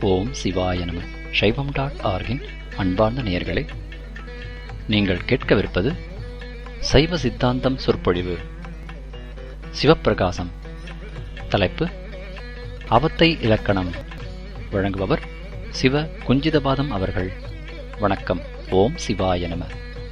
ஓம் சிவாய நம சைவம் டாட் ஆர்கின் அன்பார்ந்த நேயர்களே நீங்கள் கேட்கவிருப்பது சைவ சித்தாந்தம் சொற்பொழிவு சிவப்பிரகாசம் தலைப்பு அவத்தை இலக்கணம் வழங்குபவர் சிவ குஞ்சிதபாதம் அவர்கள் வணக்கம் ஓம் சிவாய நம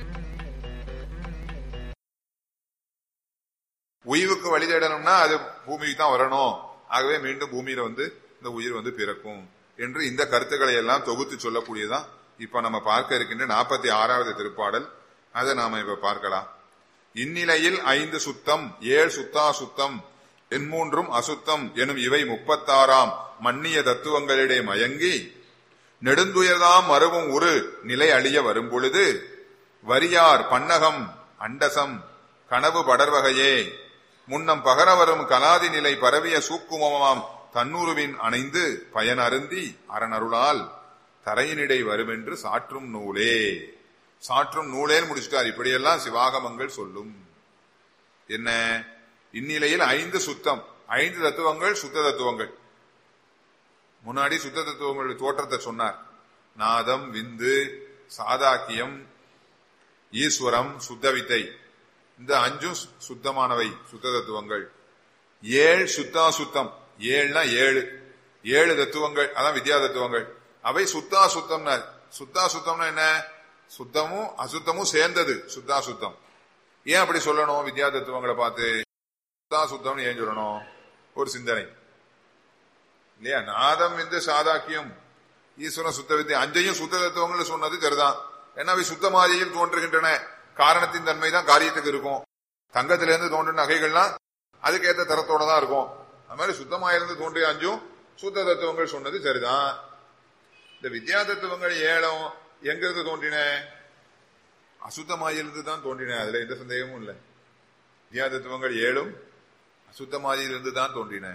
உயிருக்கு வழி தேடணும்னா அது பூமிக்கு தான் வரணும் ஆகவே மீண்டும் பூமியில வந்து இந்த உயிர் வந்து பிறக்கும் என்று இந்த கருத்துக்களை எல்லாம் தொகுத்து சொல்லக்கூடியதான் இப்ப நம்ம பார்க்க இருக்கின்ற நாற்பத்தி ஆறாவது திருப்பாடல் அதை நாம இப்ப பார்க்கலாம் இந்நிலையில் ஐந்து சுத்தம் ஏழு சுத்தா சுத்தம் எண்மூன்றும் அசுத்தம் எனும் இவை முப்பத்தாறாம் மன்னிய தத்துவங்களிடையே மயங்கி நெடுந்துயர்தாம் மறுவும் ஒரு நிலை அழிய வரும் பொழுது வரியார் பன்னகம் அண்டசம் கனவு படர்வகையே முன்னம் பகர வரும் கலாதி நிலை பரவிய சூக்குமமாம் தன்னுருவின் அணைந்து பயன் அருந்தி அரணருளால் தரையினிடை வருமென்று சாற்றும் நூலே சாற்றும் நூலேன்னு முடிச்சிட்டார் இப்படியெல்லாம் சிவாகமங்கள் சொல்லும் என்ன இந்நிலையில் ஐந்து சுத்தம் ஐந்து தத்துவங்கள் சுத்த தத்துவங்கள் முன்னாடி சுத்த தத்துவங்களுடைய தோற்றத்தை சொன்னார் நாதம் விந்து சாதாக்கியம் ஈஸ்வரம் சுத்த வித்தை இந்த அஞ்சும் சுத்தமானவை சுத்த தத்துவங்கள் ஏழு சுத்தா சுத்தம் ஏழுனா ஏழு ஏழு தத்துவங்கள் அதான் வித்யா தத்துவங்கள் அவை சுத்தா சுத்தம்னா சுத்தா சுத்தம்னா என்ன சுத்தமும் அசுத்தமும் சேர்ந்தது சுத்தா சுத்தம் ஏன் அப்படி சொல்லணும் வித்யா தத்துவங்களை பார்த்து சுத்தா சுத்தம்னு ஏன் சொல்லணும் ஒரு சிந்தனை இல்லையா நாதம் இந்த சாதாக்கியம் ஈஸ்வரன் சுத்த வித்தை அஞ்சையும் சுத்த தத்துவங்கள் சொன்னது சரிதான் ஏன்னா அவை சுத்தமாதியில் தோன்றுகின்றன காரணத்தின் தன்மை தான் காரியத்துக்கு இருக்கும் தங்கத்திலிருந்து தோன்றின நகைகள்லாம் அதுக்கேற்ற தரத்தோட தான் இருக்கும் அது மாதிரி சுத்தமாயிருந்து தோன்றிய அஞ்சும் சுத்த தத்துவங்கள் சொன்னது சரிதான் இந்த வித்யா தத்துவங்கள் ஏழம் எங்கிருந்து தோன்றின அசுத்தமாயிருந்து தான் தோன்றின அதுல எந்த சந்தேகமும் இல்லை வித்யா தத்துவங்கள் ஏழும் அசுத்தமாயிலிருந்து தான் தோன்றின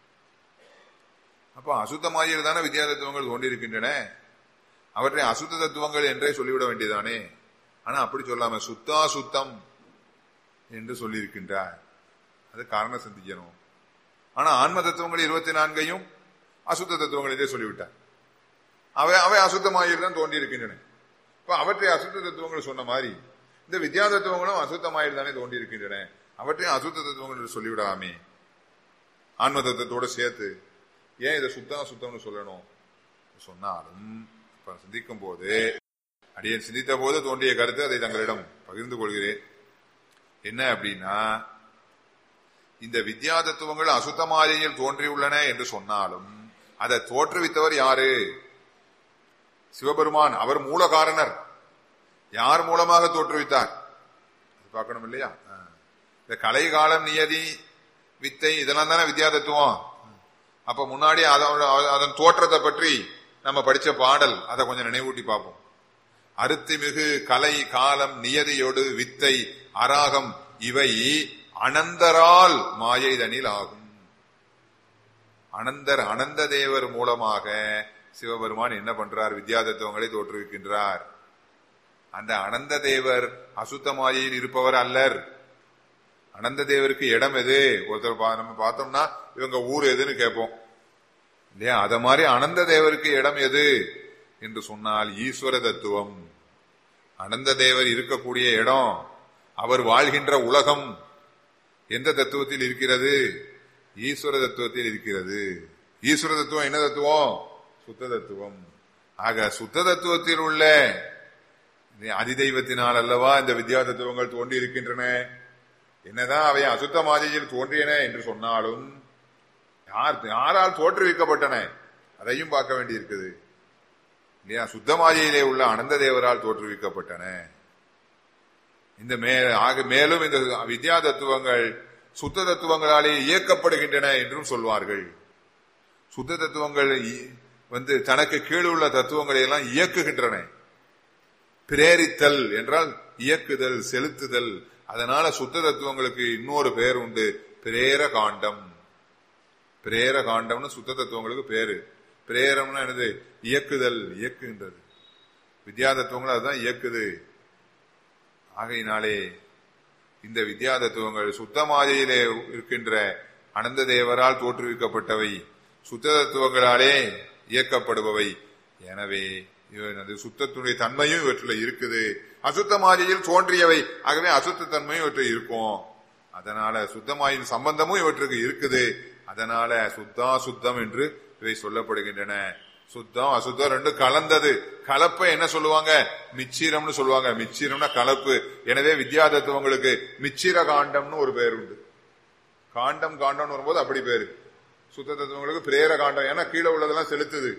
அப்ப அசுத்தமாயில் தானே வித்யா தத்துவங்கள் தோன்றியிருக்கின்றன அவற்றை அசுத்த தத்துவங்கள் என்றே சொல்லிவிட வேண்டியதானே ஆனா அப்படி சொல்லாம சுத்தா சுத்தம் என்று சொல்லியிருக்கின்றார் அது காரணம் சிந்திக்கணும் ஆனா ஆன்ம தத்துவங்கள் இருபத்தி நான்கையும் அசுத்த தத்துவங்கள் இதே சொல்லிவிட்டார் அவை அவை அசுத்தமாயில் தான் தோன்றி இருக்கின்றன இப்ப அவற்றை அசுத்த தத்துவங்கள் சொன்ன மாதிரி இந்த வித்யா தத்துவங்களும் அசுத்தமாயில் தானே தோன்றி இருக்கின்றன அவற்றையும் அசுத்த தத்துவங்கள் என்று சொல்லிவிடாமே ஆன்ம தத்துவத்தோட சேர்த்து ஏன் இதை சுத்தா சுத்தம்னு சொல்லணும் சொன்னாலும் இப்ப சிந்திக்கும் போது அடியன் சிந்தித்த போது தோன்றிய கருத்து அதை தங்களிடம் பகிர்ந்து கொள்கிறேன் என்ன அப்படின்னா இந்த வித்யா தத்துவங்கள் அசுத்தமாதியில் தோன்றியுள்ளன என்று சொன்னாலும் அதை தோற்றுவித்தவர் யாரு சிவபெருமான் அவர் மூல காரணர் யார் மூலமாக தோற்றுவித்தார் பார்க்கணும் இல்லையா இந்த கலை காலம் நியதி வித்தை இதெல்லாம் தானே வித்யா தத்துவம் அப்ப முன்னாடி அதன் தோற்றத்தை பற்றி நம்ம படிச்ச பாடல் அதை கொஞ்சம் நினைவூட்டி பார்ப்போம் அருத்திமிகு கலை காலம் நியதியோடு வித்தை அராகம் இவை அனந்தரால் மாயைதனில் ஆகும் அனந்தர் அனந்த தேவர் மூலமாக சிவபெருமான் என்ன பண்றார் வித்யா தத்துவங்களை தோற்றுவிக்கின்றார் அந்த அனந்த தேவர் அசுத்த மாயையில் இருப்பவர் அல்லர் அனந்த தேவருக்கு இடம் எது ஒருத்தர் நம்ம பார்த்தோம்னா இவங்க ஊர் எதுன்னு கேட்போம் இல்லையா அத மாதிரி அனந்த தேவருக்கு இடம் எது என்று சொன்னால் ஈஸ்வர தத்துவம் அனந்த தேவர் இருக்கக்கூடிய இடம் அவர் வாழ்கின்ற உலகம் எந்த தத்துவத்தில் இருக்கிறது ஈஸ்வர தத்துவத்தில் இருக்கிறது ஈஸ்வர தத்துவம் என்ன தத்துவம் சுத்த தத்துவம் ஆக சுத்த தத்துவத்தில் உள்ள அதிதெய்வத்தினால் அல்லவா இந்த வித்யா தத்துவங்கள் தோன்றி இருக்கின்றன என்னதான் அவை அசுத்த மாதிரியில் தோன்றியன என்று சொன்னாலும் யார் யாரால் தோற்றுவிக்கப்பட்டன அதையும் பார்க்க வேண்டியிருக்குது இல்லையா சுத்தமாதியிலே உள்ள அனந்த தேவரால் தோற்றுவிக்கப்பட்டன இந்த மே ஆக மேலும் இந்த வித்யா தத்துவங்கள் சுத்த தத்துவங்களாலே இயக்கப்படுகின்றன என்றும் சொல்வார்கள் சுத்த தத்துவங்கள் வந்து தனக்கு கீழுள்ள தத்துவங்களை எல்லாம் இயக்குகின்றன பிரேரித்தல் என்றால் இயக்குதல் செலுத்துதல் அதனால சுத்த தத்துவங்களுக்கு இன்னொரு பேர் உண்டு பிரேர காண்டம் பிரேர காண்டம்னு சுத்த தத்துவங்களுக்கு பேரு பிரேரம்னா என்னது இயக்குதல் இயக்குகின்றது வித்யா தத்துவங்கள் அதுதான் இயக்குது ஆகையினாலே இந்த வித்யா தத்துவங்கள் சுத்தமாதியிலே இருக்கின்ற அனந்த தேவரால் தோற்றுவிக்கப்பட்டவை சுத்த தத்துவங்களாலே இயக்கப்படுபவை எனவே இவனது சுத்தத்துடைய தன்மையும் இவற்றில் இருக்குது அசுத்தமாதியில் தோன்றியவை ஆகவே அசுத்த தன்மையும் இவற்றில் இருக்கும் அதனால சுத்தமாயின் சம்பந்தமும் இவற்றுக்கு இருக்குது அதனால சுத்தா சுத்தம் என்று இவை சொல்லப்படுகின்றன சுத்தம் அசுத்தம் ரெண்டும் கலந்தது கலப்பை என்ன சொல்லுவாங்க மிச்சிரம்னு சொல்லுவாங்க மிச்சிரம்னா கலப்பு எனவே வித்யா தத்துவங்களுக்கு மிச்சிர காண்டம்னு ஒரு பேர் உண்டு காண்டம் காண்டம்னு வரும்போது அப்படி பேரு சுத்த தத்துவங்களுக்கு பிரேர காண்டம் ஏன்னா கீழே உள்ளதெல்லாம் செலுத்துது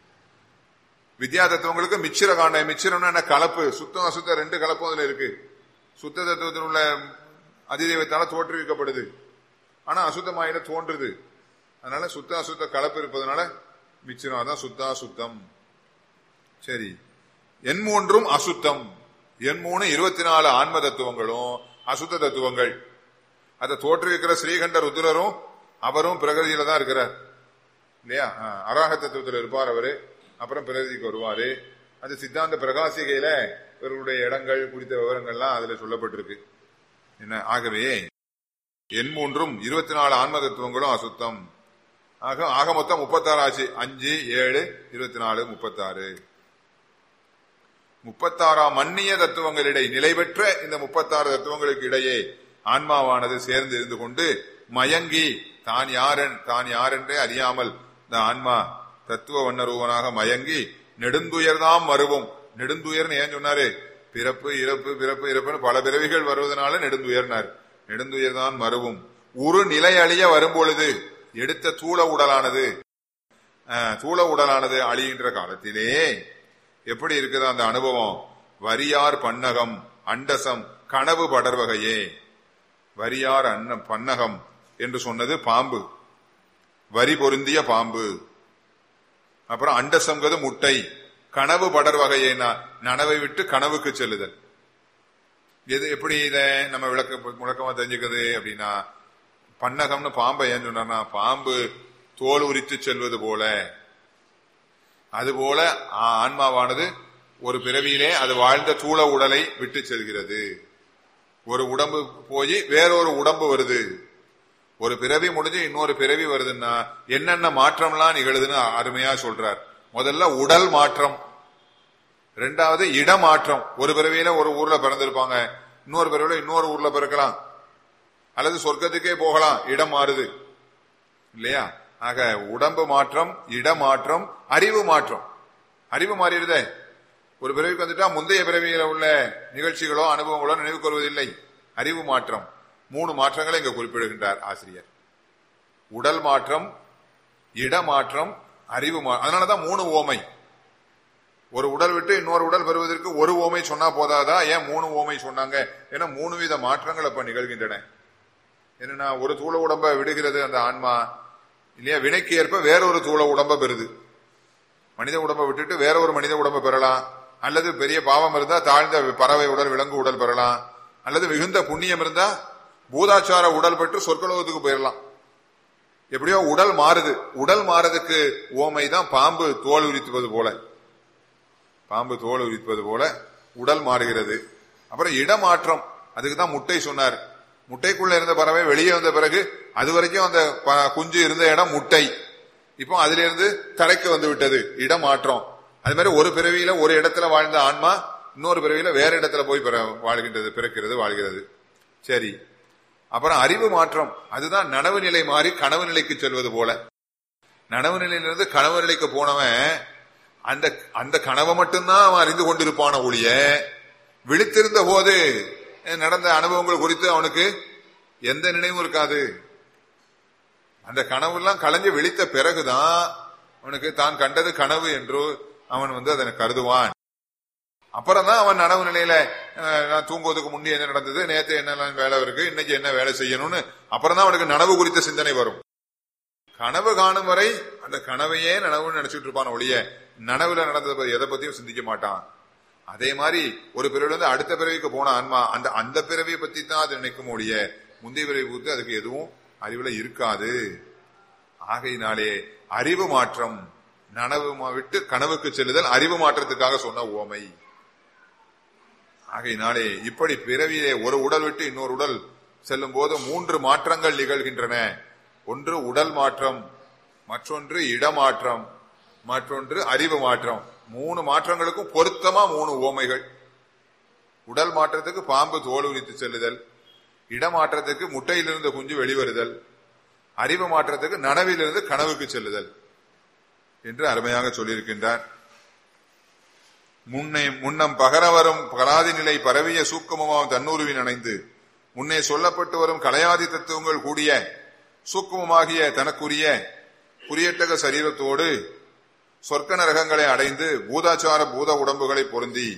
வித்யா தத்துவங்களுக்கு மிச்சிர காண்டம் மிச்சிரம்னா என்ன கலப்பு சுத்தம் அசுத்தம் ரெண்டு கலப்பும் அதுல இருக்கு சுத்த தத்துவத்தில் உள்ள அதிதெய்வத்தால தோற்றுவிக்கப்படுது ஆனா அசுத்தமாயில தோன்றுது அதனால சுத்த அசுத்த கலப்பு இருப்பதனால மிச்சிரம் அதான் சுத்தா சுத்தம் சரி எண் மூன்றும் அசுத்தம் எண் மூணு இருபத்தி நாலு ஆன்ம தத்துவங்களும் அசுத்த தத்துவங்கள் அதை தோற்றுவிக்கிற ஸ்ரீகண்ட ருத்ரரும் அவரும் பிரகதியில தான் இருக்கிறார் இல்லையா ஆ, அராக தத்துவத்தில் இருப்பார் அவரு அப்புறம் பிரகதிக்கு வருவாரு அது சித்தாந்த பிரகாசிகையில இவர்களுடைய இடங்கள் குறித்த விவரங்கள்லாம் அதுல சொல்லப்பட்டிருக்கு என்ன ஆகவே எண் மூன்றும் இருபத்தி நாலு ஆன்ம தத்துவங்களும் அசுத்தம் ஆக ஆக மொத்தம் முப்பத்தாறு ஆச்சு அஞ்சு ஏழு இருபத்தி நாலு முப்பத்தாறு முப்பத்தாறாம் மன்னிய தத்துவங்களிடை நிலை பெற்ற இந்த முப்பத்தாறு தத்துவங்களுக்கு இடையே ஆன்மாவானது சேர்ந்து இருந்து கொண்டு மயங்கி தான் யாரன் தான் யாரென்றே அறியாமல் இந்த ஆன்மா தத்துவ வண்ணரூபனாக மயங்கி நெடுந்துயர்தாம் மறுவும் நெடுந்துயர்னு ஏன் சொன்னாரு பிறப்பு இறப்பு பிறப்பு இறப்புன்னு பல பிறவிகள் வருவதனால நெடுந்துயர்னார் நெடுந்துயர்தான் மறுவும் ஒரு நிலை அழிய வரும்பொழுது எடுத்த தூள உடலானது அஹ், தூள உடலானது அழிகின்ற காலத்திலே எப்படி இருக்குது அந்த அனுபவம் வரியார் பன்னகம் அண்டசம் கனவு படர்வகையே வரியார் அன்ன பன்னகம் என்று சொன்னது பாம்பு வரி பொருந்திய பாம்பு அப்புறம் அண்டசம்ங்கிறது முட்டை கனவு படர் வகையேனா நனவை விட்டு கனவுக்கு செல்லுதல் எது எப்படி இத நம்ம விளக்க முழக்கமா தெரிஞ்சுக்கிறது அப்படின்னா பன்னகம்னு பாம்பை ஏன் சொன்னார்னா பாம்பு தோல் உரித்து செல்வது போல அதுபோல ஆ- ஆன்மாவானது ஒரு பிறவியிலே அது வாழ்ந்த தூள உடலை விட்டு செல்கிறது ஒரு உடம்பு போய் வேறொரு உடம்பு வருது ஒரு பிறவி முடிஞ்சு இன்னொரு பிறவி வருதுன்னா என்னென்ன மாற்றம்லாம் நிகழுதுன்னு அருமையா சொல்றார் முதல்ல உடல் மாற்றம் ரெண்டாவது இடமாற்றம் ஒரு பிறவியில ஒரு ஊர்ல பிறந்திருப்பாங்க இன்னொரு பிறவியில இன்னொரு ஊர்ல பிறக்கலாம் அல்லது சொர்க்கத்துக்கே போகலாம் இடம் மாறுது இல்லையா ஆக உடம்பு மாற்றம் இடமாற்றம் அறிவு மாற்றம் அறிவு மாறிடுதே ஒரு பிறவிக்கு வந்துட்டா முந்தைய பிறவியில உள்ள நிகழ்ச்சிகளோ அனுபவங்களோ நினைவு கொள்வதில்லை அறிவு மாற்றம் மூணு மாற்றங்களை இங்க குறிப்பிடுகின்றார் ஆசிரியர் உடல் மாற்றம் இடமாற்றம் அறிவு மா அதனாலதான் மூணு ஓமை ஒரு உடல் விட்டு இன்னொரு உடல் பெறுவதற்கு ஒரு ஓமை சொன்னா போதாதா ஏன் மூணு ஓமை சொன்னாங்க ஏன்னா மூணு வித மாற்றங்கள் அப்ப நிகழ்கின்றன என்னன்னா ஒரு தூள உடம்ப விடுகிறது அந்த ஆன்மா இல்லையா வினைக்கு ஏற்ப வேறொரு தூள உடம்ப பெறுது மனித உடம்பை விட்டுட்டு வேற ஒரு மனித உடம்பை பெறலாம் அல்லது பெரிய பாவம் இருந்தா தாழ்ந்த பறவை உடல் விலங்கு உடல் பெறலாம் அல்லது மிகுந்த புண்ணியம் இருந்தா பூதாச்சார உடல் பெற்று சொர்க்கலோகத்துக்கு போயிடலாம் எப்படியோ உடல் மாறுது உடல் மாறதுக்கு ஓமை தான் பாம்பு தோல் உரித்துவது போல பாம்பு தோல் உரிப்பது போல உடல் மாறுகிறது அப்புறம் இடமாற்றம் அதுக்கு தான் முட்டை சொன்னார் முட்டைக்குள்ள இருந்த பறவை வெளியே வந்த பிறகு அது வரைக்கும் அந்த ப- குஞ்சு இருந்த இடம் முட்டை இப்போ அதுல இருந்து தரைக்கு வந்து விட்டது இடமாற்றம் அது மாதிரி ஒரு பிறவியில ஒரு இடத்துல வாழ்ந்த ஆன்மா இன்னொரு பிறவியில வேற இடத்துல போய் பிற- வாழ்கின்றது பிறக்கிறது வாழ்கிறது சரி அப்புறம் அறிவு மாற்றம் அதுதான் நனவு நிலை மாறி கனவு நிலைக்கு செல்வது போல நனவு நிலையிலிருந்து கனவு நிலைக்கு போனவன் அந்த அந்த கனவை மட்டும்தான் அவன் அறிந்து கொண்டிருப்பான ஒழிய விழித்திருந்த போது நடந்த அனுபவங்கள் குறித்து அவனுக்கு எந்த நினைவும் இருக்காது அந்த கனவுலாம் கலைஞ்சு விழித்த பிறகுதான் அவனுக்கு தான் கண்டது கனவு என்று அவன் வந்து அதனை கருதுவான் அப்புறம் தான் அவன் நனவு நிலையில அஹ், நான் தூங்குவதற்கு முன்னே என்ன நடந்தது நேத்து என்னெல்லாம் வேலை இருக்கு இன்னைக்கு என்ன வேலை செய்யணும்னு அப்புறம் தான் அவனுக்கு நனவு குறித்த சிந்தனை வரும் கனவு காணும் வரை அந்த கனவையே நனவுன்னு நினைச்சிட்டு இருப்பான் ஒழிய நனவுல நடந்ததை பத்தி எதை பத்தியும் சிந்திக்க மாட்டான் அதே மாதிரி ஒரு பிறவில இருந்து அடுத்த பிறவிக்கு போன ஆன்மா அந்த அந்த பிறவியை பத்தி தான் அது நினைக்கும் ஒழிய முந்தைய பிறவி குறித்து அதுக்கு எதுவும் அறிவுல இருக்காது ஆகையினாலே அறிவு மாற்றம் நனவு மா- விட்டு கனவுக்கு செல்லுதல் அறிவு மாற்றத்துக்காக சொன்ன உவமை ஆகையினாலே இப்படி பிறவியிலே ஒரு உடல் விட்டு இன்னொரு உடல் செல்லும் போது மூன்று மாற்றங்கள் நிகழ்கின்றன ஒன்று உடல் மாற்றம் மற்றொன்று இடமாற்றம் மற்றொன்று அறிவு மாற்றம் மூணு மாற்றங்களுக்கும் பொருத்தமா மூணு ஓமைகள் உடல் மாற்றத்துக்கு பாம்பு தோல் உரித்து செல்லுதல் இடமாற்றத்துக்கு முட்டையிலிருந்து குஞ்சு வெளிவருதல் அறிவு மாற்றத்துக்கு நனவிலிருந்து கனவுக்கு செல்லுதல் என்று அருமையாக சொல்லியிருக்கின்றார் முன்னே முன்னம் பகர வரும் பராதி நிலை பரவிய சூக்கமுமாம் தன்னூருவின் அணைந்து முன்னே சொல்லப்பட்டு வரும் கலையாதி தத்துவங்கள் கூடிய சூக்குமமாகிய தனக்குரிய குறியட்டக சரீரத்தோடு சொர்க்க நரகங்களை அடைந்து பூதாச்சார பூத உடம்புகளை பொருந்தி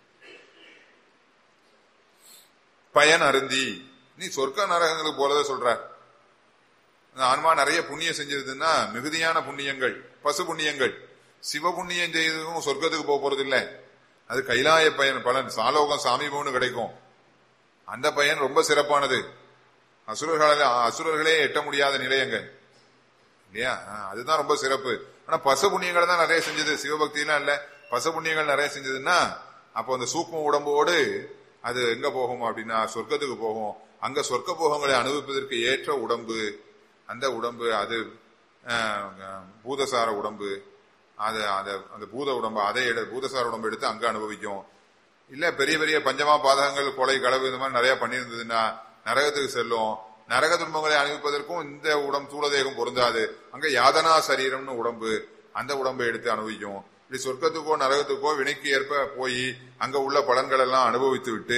பயன் அருந்தி நீ சொர்க்க நரகங்களுக்கு போலதான் சொல்ற இந்த ஆன்மா நிறைய புண்ணியம் செஞ்சிருதுன்னா மிகுதியான புண்ணியங்கள் பசு புண்ணியங்கள் சிவ புண்ணியம் செய்ததும் சொர்க்கத்துக்கு போக போறது இல்ல அது கைலாய பயன் பலன் சாலோகம் சாமீபம்னு கிடைக்கும் அந்த பயன் ரொம்ப சிறப்பானது அசுரர்களால அசுரர்களே எட்ட முடியாத நிலையங்க இல்லையா ஆ, அதுதான் ரொம்ப சிறப்பு ஆனா பசு புண்ணியங்கள் தான் நிறைய செஞ்சது சிவபக்தியெல்லாம் இல்ல பசு புண்ணியங்கள் நிறைய செஞ்சதுன்னா அப்போ அந்த சூக்ம உடம்போடு அது எங்க போகும் அப்படின்னா சொர்க்கத்துக்கு போகும் அங்க சொர்க்க போகங்களை அனுபவிப்பதற்கு ஏற்ற உடம்பு அந்த உடம்பு அது ஆஹ், ஆஹ், பூதசார உடம்பு அது அந்த அந்த பூத உடம்பு அதை எடு பூதசார உடம்பு எடுத்து அங்க அனுபவிக்கும் இல்ல பெரிய பெரிய பஞ்சமா பாதகங்கள் கொலை களவு இந்த மாதிரி நிறைய பண்ணியிருந்ததுன்னா நரகத்துக்கு செல்லும் நரக துன்பங்களை அனுபவிப்பதற்கும் இந்த உடம்பு தூளதேகம் பொருந்தாது அங்க யாதனா சரீரம்னு உடம்பு அந்த உடம்பை எடுத்து அனுபவிக்கும் இப்படி சொர்க்கத்துக்கோ நரகத்துக்கோ வினைக்கு ஏற்ப போய் அங்க உள்ள பலன்கள் எல்லாம் அனுபவித்து விட்டு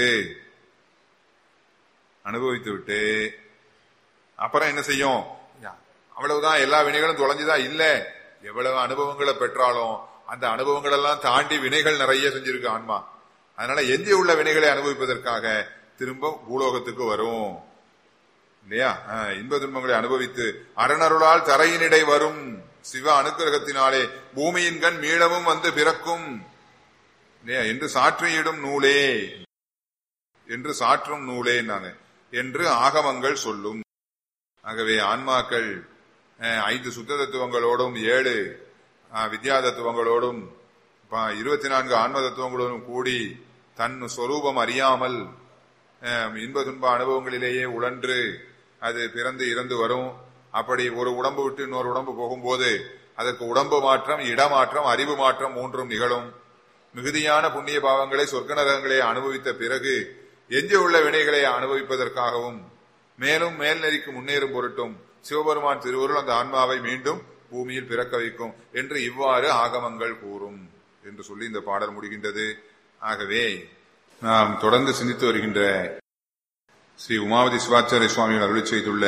அனுபவித்து விட்டு அப்புறம் என்ன செய்யும் அவ்வளவுதான் எல்லா வினைகளும் தொலைஞ்சுதான் இல்ல எவ்வளவு அனுபவங்களை பெற்றாலும் அந்த அனுபவங்கள் எல்லாம் தாண்டி வினைகள் நிறைய செஞ்சிருக்கு ஆன்மா அதனால எஞ்சி உள்ள வினைகளை அனுபவிப்பதற்காக திரும்ப பூலோகத்துக்கு வரும் இல்லையா ஆஹ், இன்ப துன்பங்களை அனுபவித்து அரணருளால் தரையினிடை வரும் சிவ அனுக்கிரகத்தினாலே பூமியின் கண் மீளவும் வந்து பிறக்கும் இல்லையா என்று சாற்றியிடும் நூலே என்று சாற்றும் நூலே நாங்க என்று ஆகமங்கள் சொல்லும் ஆகவே ஆன்மாக்கள் அஹ், ஐந்து சுத்த தத்துவங்களோடும் ஏழு அஹ், வித்யா தத்துவங்களோடும் ப- இருபத்தி நான்கு ஆன்ம தத்துவங்களோடும் கூடி தன் சொரூபம் அறியாமல் அஹ், இன்ப துன்ப அனுபவங்களிலேயே உழன்று அது பிறந்து இறந்து வரும் அப்படி ஒரு உடம்பு விட்டு இன்னொரு உடம்பு போகும்போது அதற்கு உடம்பு மாற்றம் இடமாற்றம் அறிவு மாற்றம் மூன்றும் நிகழும் மிகுதியான புண்ணிய பாவங்களை சொர்க்க நரகங்களை அனுபவித்த பிறகு எஞ்சி உள்ள வினைகளை அனுபவிப்பதற்காகவும் மேலும் மேல்நெறிக்கு முன்னேறும் பொருட்டும் சிவபெருமான் திருவருள் அந்த ஆன்மாவை மீண்டும் பூமியில் பிறக்க வைக்கும் என்று இவ்வாறு ஆகமங்கள் கூறும் என்று சொல்லி இந்த பாடல் முடிகின்றது ஆகவே நாம் தொடர்ந்து சிந்தித்து வருகின்ற ஸ்ரீ உமாவதி சிவாச்சாரிய சுவாமிகள் அருளி செய்துள்ள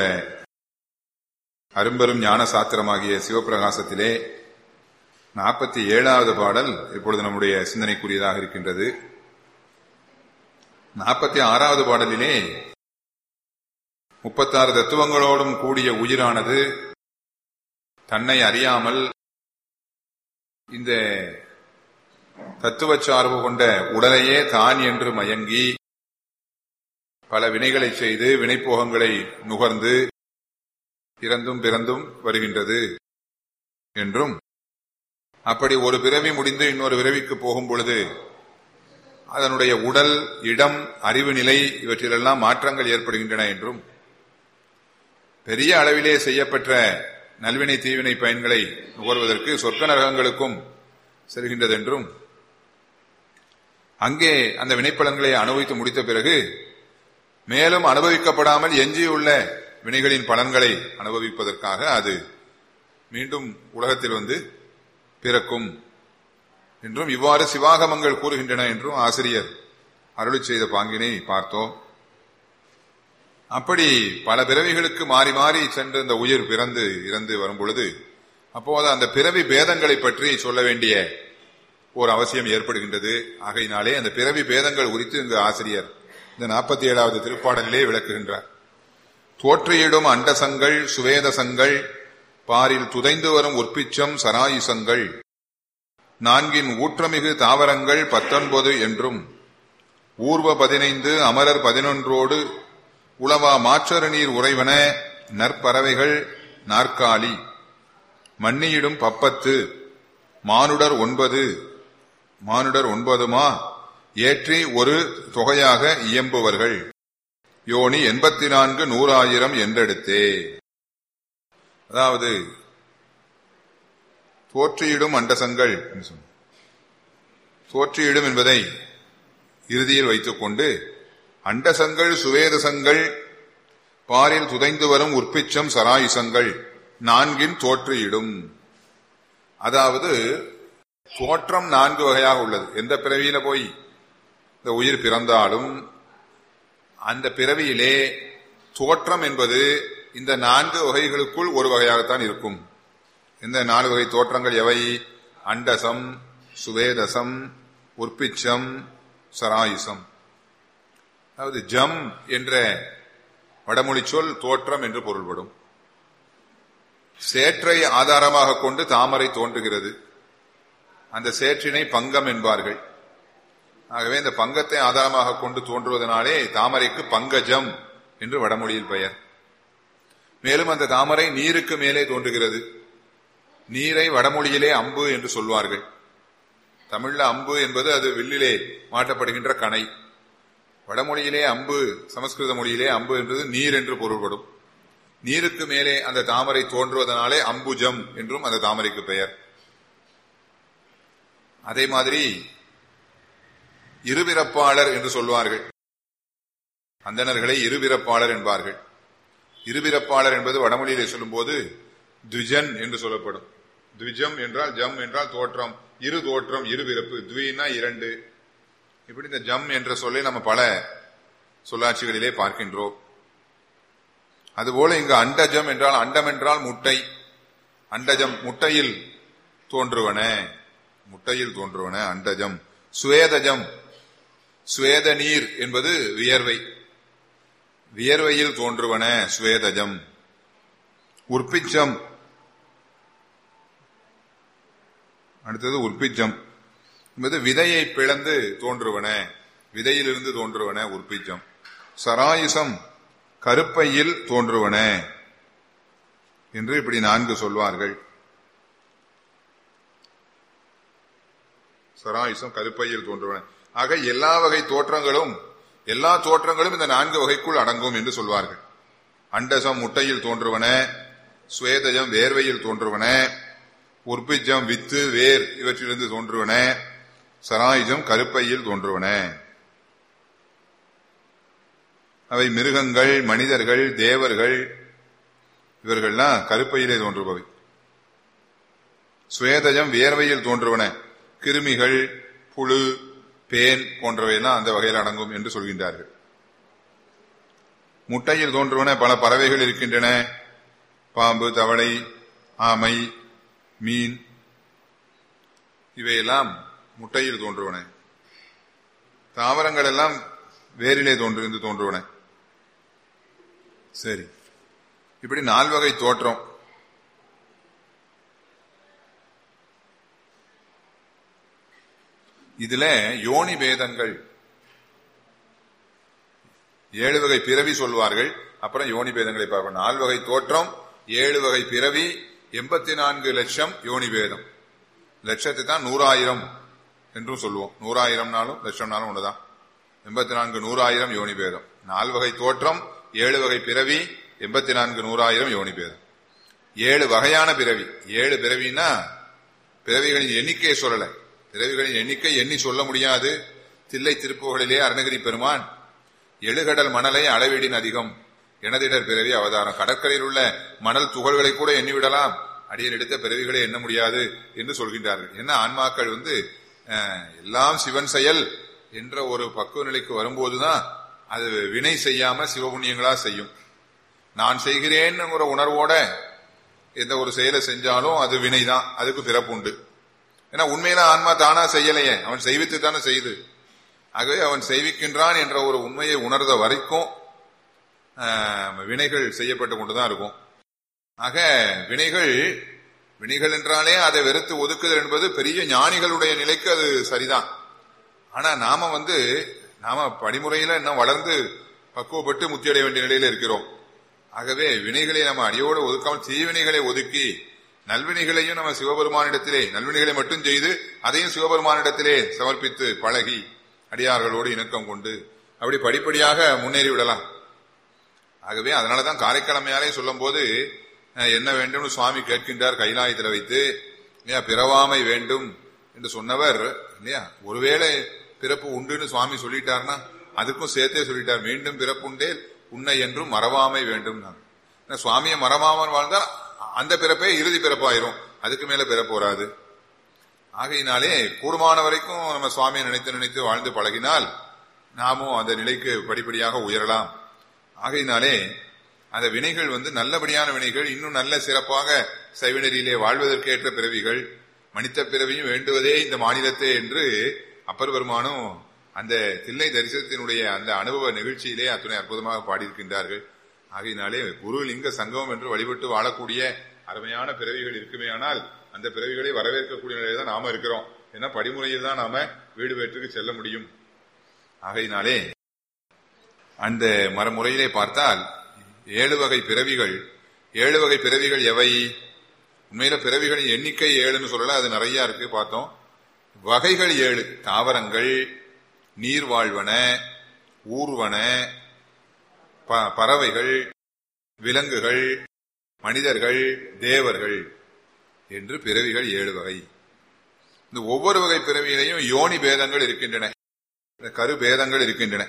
அரும்பெரும் ஞான சாத்திரமாகிய சிவபிரகாசத்திலே நாற்பத்தி ஏழாவது பாடல் இப்பொழுது நம்முடைய சிந்தனைக்குரியதாக இருக்கின்றது நாற்பத்தி ஆறாவது பாடலிலே முப்பத்தாறு தத்துவங்களோடும் கூடிய உயிரானது தன்னை அறியாமல் இந்த தத்துவ சார்பு கொண்ட உடலையே தான் என்று மயங்கி பல வினைகளை செய்து வினைப்போகங்களை நுகர்ந்து இறந்தும் பிறந்தும் வருகின்றது என்றும் அப்படி ஒரு பிறவி முடிந்து இன்னொரு பிறவிக்கு போகும் பொழுது அதனுடைய உடல் இடம் அறிவு நிலை இவற்றிலெல்லாம் மாற்றங்கள் ஏற்படுகின்றன என்றும் பெரிய அளவிலே செய்யப்பட்ட நல்வினை தீவினை பயன்களை நுகர்வதற்கு சொர்க்க நரகங்களுக்கும் செல்கின்றதென்றும் அங்கே அந்த வினைப்பலன்களை அனுபவித்து முடித்த பிறகு மேலும் அனுபவிக்கப்படாமல் எஞ்சியுள்ள வினைகளின் பலன்களை அனுபவிப்பதற்காக அது மீண்டும் உலகத்தில் வந்து பிறக்கும் என்றும் இவ்வாறு சிவாகமங்கள் கூறுகின்றன என்றும் ஆசிரியர் அருளி செய்த பாங்கினை பார்த்தோம் அப்படி பல பிறவிகளுக்கு மாறி மாறி சென்று இந்த உயிர் பிறந்து இறந்து வரும் பொழுது அப்போது அந்த பிறவி பேதங்களை பற்றி சொல்ல வேண்டிய ஒரு அவசியம் ஏற்படுகின்றது ஆகையினாலே அந்த பிறவி பேதங்கள் குறித்து இங்கு ஆசிரியர் இந்த நாற்பத்தி ஏழாவது திருப்பாடலிலே விளக்குகின்றார் தோற்றியிடும் அண்டசங்கள் சுவேதசங்கள் பாரில் துதைந்து வரும் உற்பிச்சம் சராயுசங்கள் நான்கின் ஊற்றமிகு தாவரங்கள் பத்தொன்பது என்றும் ஊர்வ பதினைந்து அமரர் பதினொன்றோடு உளவா மாற்றரு நீர் உறைவன நற்பறவைகள் நாற்காலி மன்னியிடும் பப்பத்து மானுடர் ஒன்பது மானுடர் ஒன்பதுமா ஏற்றி ஒரு தொகையாக இயம்புவர்கள் யோனி எண்பத்தி நான்கு நூறாயிரம் என்றெடுத்தே அதாவது தோற்றியிடும் அண்டசங்கள் என்று சொன்னார். தோற்றியிடும் என்பதை இறுதியில் வைத்துக் கொண்டு அண்டசங்கள் சுவேதசங்கள் பாரில் துதைந்து வரும் உற்பிச்சம் சராயுசங்கள் நான்கின் தோற்றியிடும் அதாவது தோற்றம் நான்கு வகையாக உள்ளது எந்த பிறவியில போய் இந்த உயிர் பிறந்தாலும் அந்த பிறவியிலே தோற்றம் என்பது இந்த நான்கு வகைகளுக்குள் ஒரு வகையாகத்தான் இருக்கும் இந்த நாலு வகை தோற்றங்கள் எவை அண்டசம் சுவேதசம் உற்பிச்சம் சராயுசம் அதாவது ஜம் என்ற வடமொழி சொல் தோற்றம் என்று பொருள்படும் சேற்றை ஆதாரமாக கொண்டு தாமரை தோன்றுகிறது அந்த சேற்றினை பங்கம் என்பார்கள் ஆகவே இந்த பங்கத்தை ஆதாரமாக கொண்டு தோன்றுவதனாலே தாமரைக்கு பங்கஜம் என்று வடமொழியில் பெயர் மேலும் அந்த தாமரை நீருக்கு மேலே தோன்றுகிறது நீரை வடமொழியிலே அம்பு என்று சொல்வார்கள் தமிழ்ல அம்பு என்பது அது வில்லிலே மாட்டப்படுகின்ற கணை வடமொழியிலே அம்பு சமஸ்கிருத மொழியிலே அம்பு என்பது நீர் என்று பொருள்படும் நீருக்கு மேலே அந்த தாமரை தோன்றுவதனாலே அம்புஜம் என்றும் அந்த தாமரைக்கு பெயர் அதே மாதிரி இருபிறப்பாளர் என்று சொல்வார்கள் அந்தணர்களை இருபிறப்பாளர் என்பார்கள் இருபிறப்பாளர் என்பது வடமொழியிலே சொல்லும்போது துஜன் என்று சொல்லப்படும் துவிஜம் என்றால் ஜம் என்றால் தோற்றம் இரு தோற்றம் இரு பிறப்பு துவினா இரண்டு இப்படி இந்த ஜம் என்ற சொல்லை நம்ம பல சொல்லாட்சிகளிலே பார்க்கின்றோம் அதுபோல இங்கு அண்டஜம் என்றால் அண்டம் என்றால் முட்டை அண்டஜம் முட்டையில் தோன்றுவன முட்டையில் தோன்றுவன அண்டஜம் சுவேதஜம் சுவேத நீர் என்பது வியர்வை வியர்வையில் தோன்றுவன சுவேதஜம் உற்பிச்சம் அடுத்தது உற்பிச்சம் என்பது விதையை பிளந்து தோன்றுவன விதையிலிருந்து தோன்றுவன உற்பிச்சம் சராயுசம் கருப்பையில் தோன்றுவன என்று இப்படி நான்கு சொல்வார்கள் சராயுசம் கருப்பையில் தோன்றுவன ஆக எல்லா வகை தோற்றங்களும் எல்லா தோற்றங்களும் இந்த நான்கு வகைக்குள் அடங்கும் என்று சொல்வார்கள் அண்டசம் முட்டையில் தோன்றுவன சுவேதஜம் வேர்வையில் தோன்றுவன உற்பிஜம் வித்து வேர் இவற்றிலிருந்து தோன்றுவன சராயுஜம் கருப்பையில் தோன்றுவன அவை மிருகங்கள் மனிதர்கள் தேவர்கள் இவர்கள்லாம் கருப்பையிலே தோன்றுபவை சுவேதஜம் வியர்வையில் தோன்றுவன கிருமிகள் புழு பேன் போன்றவையெல்லாம் அந்த வகையில் அடங்கும் என்று சொல்கின்றார்கள் முட்டையில் தோன்றுவன பல பறவைகள் இருக்கின்றன பாம்பு தவளை ஆமை மீன் இவையெல்லாம் முட்டையில் தோன்றுவன தாவரங்கள் எல்லாம் வேரிலே தோன்றிருந்து தோன்றுவன சரி இப்படி நால்வகை தோற்றம் இதுல யோனி பேதங்கள் ஏழு வகை பிறவி சொல்வார்கள் அப்புறம் யோனி பேதங்களை பார்க்கணும் நாலு வகை தோற்றம் ஏழு வகை பிறவி எண்பத்தி நான்கு லட்சம் யோனி பேதம் லட்சத்தை தான் நூறாயிரம் என்றும் சொல்லுவோம் நூறாயிரம்னாலும் லட்சம்னாலும் ஒண்ணுதான் எண்பத்தி நான்கு நூறாயிரம் யோனி பேதம் நாலு வகை தோற்றம் ஏழு வகை பிறவி எண்பத்தி நான்கு நூறாயிரம் யோனி பேதம் ஏழு வகையான பிறவி ஏழு பிறவின்னா பிறவிகளின் எண்ணிக்கையை சொல்லல பிறவிகளின் எண்ணிக்கை எண்ணி சொல்ல முடியாது தில்லை திருப்புகளிலே அருணகிரி பெருமான் எழுகடல் மணலை அளவீடின் அதிகம் எனதிடர் பிறவி அவதாரம் கடற்கரையில் உள்ள மணல் துகள்களை கூட எண்ணிவிடலாம் அடியன் எடுத்த பிறவிகளை எண்ண முடியாது என்று சொல்கின்றார்கள் என்ன ஆன்மாக்கள் வந்து அஹ், எல்லாம் சிவன் செயல் என்ற ஒரு பக்குவ நிலைக்கு வரும்போதுதான் அது வினை செய்யாம சிவபுண்ணியங்களா செய்யும் நான் செய்கிறேன்ங்கிற உணர்வோட எந்த ஒரு செயலை செஞ்சாலும் அது வினைதான் அதுக்கு பிறப்பு உண்டு ஏன்னா உண்மையில ஆன்மா தானா செய்யலையே அவன் செய்வித்து தானே செய்து ஆகவே அவன் செய்விக்கின்றான் என்ற ஒரு உண்மையை உணர்ந்த வரைக்கும் ஆஹ், வினைகள் செய்யப்பட்டு கொண்டுதான் இருக்கும் ஆக வினைகள் வினைகள் என்றாலே அதை வெறுத்து ஒதுக்குதல் என்பது பெரிய ஞானிகளுடைய நிலைக்கு அது சரிதான் ஆனா நாம வந்து நாம படிமுறையில இன்னும் வளர்ந்து பக்குவப்பட்டு முத்தியடைய வேண்டிய நிலையில இருக்கிறோம் ஆகவே வினைகளை நம்ம அடியோடு ஒதுக்காமல் தீவினைகளை ஒதுக்கி நல்வினைகளையும் நம்ம சிவபெருமானிடத்திலே நல்வினைகளை மட்டும் செய்து அதையும் சிவபெருமானிடத்திலே சமர்ப்பித்து பழகி அடியார்களோடு இணக்கம் கொண்டு அப்படி படிப்படியாக முன்னேறி விடலாம் ஆகவே அதனாலதான் காரைக்கிழமையாலே சொல்லும் போது அஹ், என்ன வேண்டும்னு சுவாமி கேட்கின்றார் கைலாயத்தில் வைத்து இல்லையா பிறவாமை வேண்டும் என்று சொன்னவர் இல்லையா ஒருவேளை பிறப்பு உண்டுன்னு சுவாமி சொல்லிட்டார்னா அதுக்கும் சேர்த்தே சொல்லிட்டார் மீண்டும் பிறப்புண்டே உன்னை என்றும் மறவாமை வேண்டும் சுவாமியை மறவாமல் வாழ்ந்தால் அந்த பிறப்பே இறுதி பிறப்பாயிரும் அதுக்கு மேல பிறப்பு வராது ஆகையினாலே கூடுமான வரைக்கும் நம்ம சுவாமியை நினைத்து நினைத்து வாழ்ந்து பழகினால் நாமும் அந்த நிலைக்கு படிப்படியாக உயரலாம் ஆகையினாலே அந்த வினைகள் வந்து நல்லபடியான வினைகள் இன்னும் நல்ல சிறப்பாக சைவநெறியிலே வாழ்வதற்கேற்ற பிறவிகள் மனித பிறவியும் வேண்டுவதே இந்த மாநிலத்தே என்று அப்பர் பெருமானும் அந்த தில்லை தரிசனத்தினுடைய அந்த அனுபவ நிகழ்ச்சியிலே அத்துணை அற்புதமாக பாடியிருக்கின்றார்கள் ஆகையினாலே குரு லிங்க சங்கமம் என்று வழிபட்டு வாழக்கூடிய அருமையான பிறவிகள் இருக்குமே ஆனால் அந்த பிறவிகளை வரவேற்கக்கூடிய நிலையில தான் நாம இருக்கிறோம் ஏன்னா படிமுறையில் தான் நாம வீடு வேற்றுக்கு செல்ல முடியும் ஆகையினாலே அந்த மரமுறையிலே பார்த்தால் ஏழு வகை பிறவிகள் ஏழு வகை பிறவிகள் எவை உண்மையில பிறவிகளின் எண்ணிக்கை ஏழுன்னு சொல்லல அது நிறைய இருக்கு பார்த்தோம் வகைகள் ஏழு தாவரங்கள் நீர்வாழ்வன ஊர்வன பறவைகள் விலங்குகள் மனிதர்கள் தேவர்கள் என்று பிறவிகள் ஏழு வகை இந்த ஒவ்வொரு வகை பிறவியிலையும் யோனி பேதங்கள் இருக்கின்றன கரு பேதங்கள் இருக்கின்றன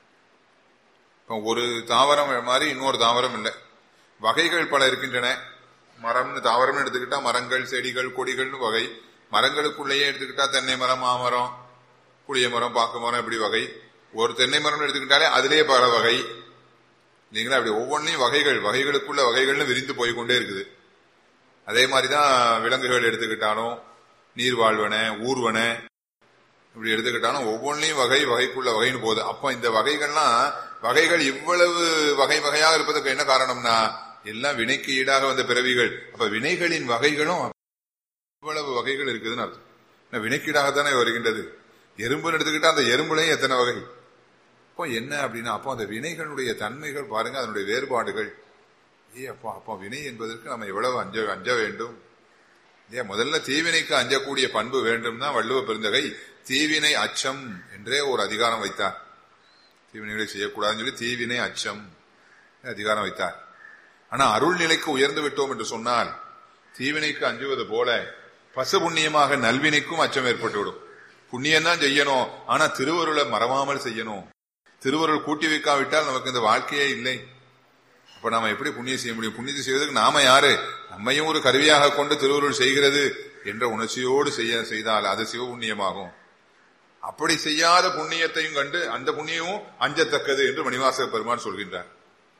ஒரு தாவரம் மாதிரி இன்னொரு தாவரம் இல்லை வகைகள் பல இருக்கின்றன மரம்னு தாவரம்னு எடுத்துக்கிட்டா மரங்கள் செடிகள் கொடிகள்னு வகை மரங்களுக்குள்ளேயே எடுத்துக்கிட்டா தென்னை மரம் மாமரம் புளிய மரம் பாக்கு மரம் இப்படி வகை ஒரு தென்னை மரம் எடுத்துக்கிட்டாலே அதிலே பல வகை இல்லைங்களா அப்படி ஒவ்வொன்றையும் வகைகள் வகைகளுக்குள்ள வகைகள்னு விரிந்து போய் கொண்டே இருக்குது அதே மாதிரிதான் விலங்குகள் எடுத்துக்கிட்டாலும் நீர்வாழ்வன ஊர்வன இப்படி எடுத்துக்கிட்டாலும் ஒவ்வொன்றையும் வகை வகைக்குள்ள வகைன்னு போகுது அப்போ இந்த வகைகள்லாம் வகைகள் இவ்வளவு வகை வகையாக இருப்பதற்கு என்ன காரணம்னா எல்லாம் வினைக்கு ஈடாக வந்த பிறவிகள் அப்ப வினைகளின் வகைகளும் இவ்வளவு வகைகள் இருக்குதுன்னு அர்த்தம் வினைக்கீடாகத்தானே வருகின்றது எறும்புன்னு எடுத்துக்கிட்டா அந்த எறும்புலையும் எத்தனை வகை அப்போ என்ன அப்படின்னா அப்போ அந்த வினைகளுடைய தன்மைகள் பாருங்க அதனுடைய வேறுபாடுகள் ஏ அப்போ அப்போ வினை என்பதற்கு நம்ம எவ்வளவு அஞ்ச அஞ்ச வேண்டும் ஏன் முதல்ல தீவினைக்கு அஞ்சக்கூடிய பண்பு வேண்டும் தான் வள்ளுவ பெருந்தகை தீவினை அச்சம் என்றே ஒரு அதிகாரம் வைத்தார் தீவினைகளை செய்யக்கூடாதுன்னு சொல்லி தீவினை அச்சம் அதிகாரம் வைத்தார் ஆனா அருள் நிலைக்கு உயர்ந்து விட்டோம் என்று சொன்னால் தீவினைக்கு அஞ்சுவது போல பசு புண்ணியமாக நல்வினைக்கும் அச்சம் ஏற்பட்டுவிடும் புண்ணியம் தான் செய்யணும் ஆனா திருவருளை மறவாமல் செய்யணும் திருவருள் கூட்டி வைக்காவிட்டால் நமக்கு இந்த வாழ்க்கையே இல்லை அப்ப நாம எப்படி புண்ணியம் செய்ய முடியும் புண்ணியத்தை செய்வதற்கு நாம யாரு நம்மையும் ஒரு கருவியாக கொண்டு திருவருள் செய்கிறது என்ற உணர்ச்சியோடு செய்ய செய்தால் அது சிவ புண்ணியமாகும் அப்படி செய்யாத புண்ணியத்தையும் கண்டு அந்த புண்ணியமும் அஞ்சத்தக்கது என்று மணிவாசக பெருமான் சொல்கின்றார்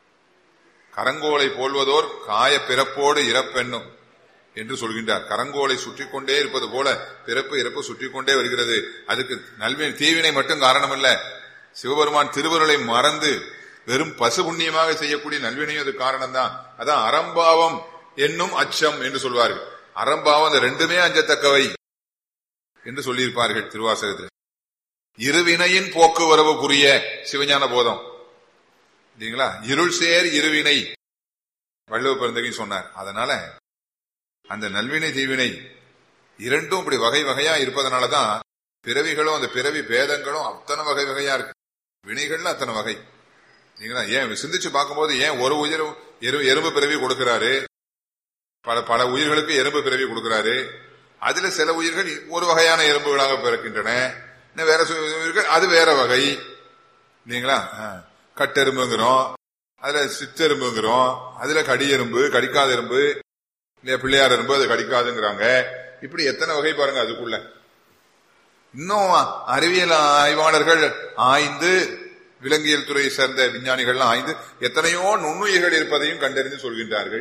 கரங்கோலை போல்வதோர் காய பிறப்போடு இறப்பெண்ணும் என்று சொல்கின்றார் கரங்கோலை சுற்றி கொண்டே இருப்பது போல பிறப்பு இறப்பு சுற்றி கொண்டே வருகிறது அதுக்கு நல்வினை தீவினை மட்டும் காரணம் அல்ல சிவபெருமான் திருவருளை மறந்து வெறும் பசு புண்ணியமாக செய்யக்கூடிய நல்வினையும் அது காரணம் தான் அதான் அறம்பாவம் என்னும் அச்சம் என்று சொல்வார்கள் அறம்பாவம் அந்த ரெண்டுமே அஞ்சத்தக்கவை என்று சொல்லியிருப்பார்கள் திருவாசகத்தில் இருவினையின் போக்குவரவு புரிய சிவஞான போதம் இல்லைங்களா இருள் சேர் இருவினை வள்ளுவ பிறந்தகை சொன்னார் அதனால அந்த நல்வினை தீவினை இரண்டும் இப்படி வகை வகையா இருப்பதனாலதான் பிறவிகளும் அந்த பிறவி பேதங்களும் அத்தனை வகை வகையா இருக்கு வினைகள்ல அத்தனை வகை நீங்களா ஏன் சிந்திச்சு பார்க்கும்போது ஏன் ஒரு உயிர் எரு எறும்பு பிறவி கொடுக்கிறாரு பல பல உயிர்களுக்கு எறும்பு பிறவி கொடுக்கிறாரு அதுல சில உயிர்கள் ஒரு வகையான எறும்புகளாக பிறக்கின்றன இன்னும் வேற உயிர்கள் அது வேற வகை இல்லைங்களா கட்டெரும்புங்கிறோம் அதுல சித்தெரும்புங்கிறோம் அதுல கடி எறும்பு கடிக்காத எறும்பு இல்லையா பிள்ளையார் எறும்பு அது கடிக்காதுங்கிறாங்க இப்படி எத்தனை வகை பாருங்க அதுக்குள்ள இன்னும் அறிவியல் ஆய்வாளர்கள் ஆய்ந்து விலங்கியல் துறையை சேர்ந்த விஞ்ஞானிகள் ஆய்ந்து எத்தனையோ நுண்ணுயிர்கள் இருப்பதையும் கண்டறிந்து சொல்கின்றார்கள்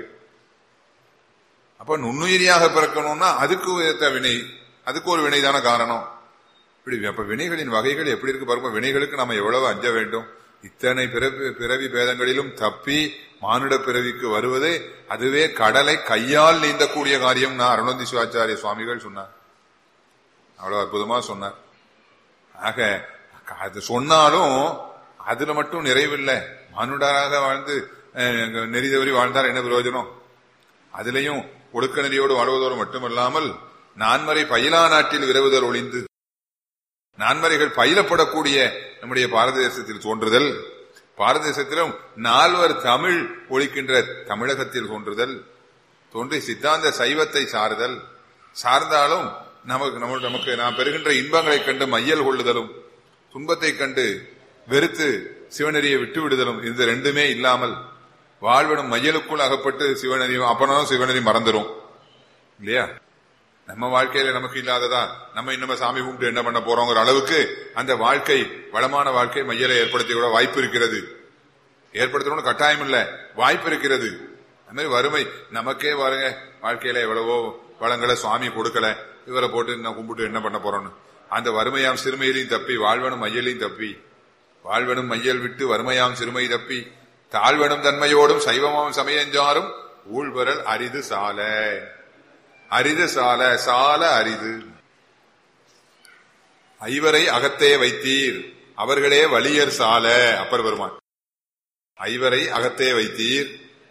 அப்ப நுண்ணுயிரியாக பிறக்கணும்னா அதுக்கு ஏற்ற வினை அதுக்கு ஒரு வினைதான காரணம் இப்படி அப்ப வினைகளின் வகைகள் எப்படி இருக்கு பாருங்க வினைகளுக்கு நம்ம எவ்வளவு அஞ்ச வேண்டும் இத்தனை பிறவி பிறவி பேதங்களிலும் தப்பி மானுட பிறவிக்கு வருவது அதுவே கடலை கையால் நீந்தக்கூடிய காரியம் நான் அருணந்தி சிவாச்சாரிய சுவாமிகள் சொன்னார் அவ்வளவு அற்புதமா சொன்னார் ஆக அது சொன்னாலும் அதுல மட்டும் நிறைவில்லை மானுடராக வாழ்ந்து நெறி தவறி வாழ்ந்தார் என்ன பிரயோஜனம் அதுலயும் ஒடுக்க நெறியோடு வாழ்வதோடு மட்டுமல்லாமல் நான்மறை பயிலா நாட்டில் விரவுதல் ஒளிந்து நான்மறைகள் பயிலப்படக்கூடிய நம்முடைய பாரத தேசத்தில் தோன்றுதல் பாரத தேசத்திலும் நால்வர் தமிழ் ஒழிக்கின்ற தமிழகத்தில் தோன்றுதல் தோன்றி சித்தாந்த சைவத்தை சாருதல் சார்ந்தாலும் நமக்கு நம்ம நமக்கு நாம் பெறுகின்ற இன்பங்களை கண்டு மையல் கொள்ளுதலும் துன்பத்தை கண்டு வெறுத்து சிவநெறியை விட்டு விடுதலும் இந்த ரெண்டுமே இல்லாமல் வாழ்விடும் மையலுக்குள் அகப்பட்டு சிவநெறி அப்பனாலும் சிவநெறி மறந்துடும் இல்லையா நம்ம வாழ்க்கையில நமக்கு இல்லாததா நம்ம இன்னும் சாமி கும்பிட்டு என்ன பண்ண போறோங்கிற அளவுக்கு அந்த வாழ்க்கை வளமான வாழ்க்கை மையலை ஏற்படுத்தி கூட வாய்ப்பு இருக்கிறது ஏற்படுத்தணும்னு கட்டாயம் இல்ல வாய்ப்பு இருக்கிறது அது மாதிரி வறுமை நமக்கே பாருங்க வாழ்க்கையில எவ்வளவோ வளங்களை சுவாமி கொடுக்கல இவரை போட்டு நான் கும்பிட்டு என்ன பண்ண போறோம்னு அந்த வறுமையாம் சிறுமையிலையும் தப்பி வாழ்வனும் மையலையும் தப்பி வாழ்வனும் மையல் விட்டு வறுமையாம் சிறுமை தப்பி தாழ்வனும் தன்மையோடும் சைவமாம் சமயஞ்சாரும் ஊழ்வரல் அரிது சால அரிது சால சால அரிது ஐவரை அகத்தே வைத்தீர் அவர்களே வலியர் சால அப்பர் பெருமான் ஐவரை அகத்தே வைத்தீர்